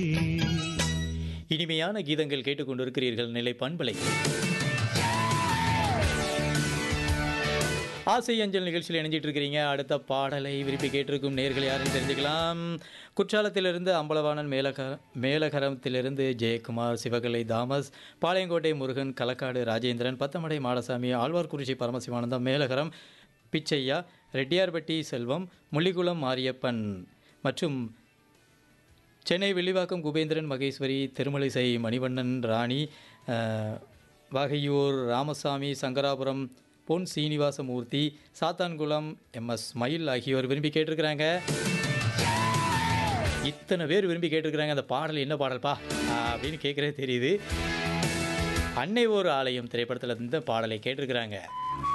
இனிமையான கீதங்கள் கேட்டுக்கொண்டிருக்கிறீர்கள் நிலை பண்பலை ஆசை அஞ்சல் நிகழ்ச்சியில் இணைஞ்சிட்டு இருக்கிறீங்க அடுத்த பாடலை விரும்பி கேட்டிருக்கும் நேர்கள் யாருன்னு தெரிஞ்சுக்கலாம் குற்றாலத்திலிருந்து அம்பலவாணன் மேலக மேலகரத்திலிருந்து ஜெயக்குமார் சிவகலை தாமஸ் பாளையங்கோட்டை முருகன் களக்காடு ராஜேந்திரன் பத்தமடை மாடசாமி ஆழ்வார்குறிச்சி பரமசிவானந்தம் மேலகரம் பிச்சையா ரெட்டியார்பட்டி செல்வம் முள்ளிக்குளம் மாரியப்பன் மற்றும் சென்னை வில்லிவாக்கம் குபேந்திரன் மகேஸ்வரி திருமலிசை மணிவண்ணன் ராணி அஹ், வகையூர் ராமசாமி சங்கராபுரம் பொன் சீனிவாசமூர்த்தி சாத்தான்குளம் எம்எஸ் மயில் ஆகியோர் விரும்பி கேட்டிருக்கிறாங்க இத்தனை பேர் விரும்பி கேட்டிருக்கிறாங்க அந்த பாடல் என்ன பாடல்பா அப்படின்னு கேட்குறே தெரியுது அன்னை ஒரு ஆலயம் திரைப்படத்தில் இந்த பாடலை கேட்டிருக்கிறாங்க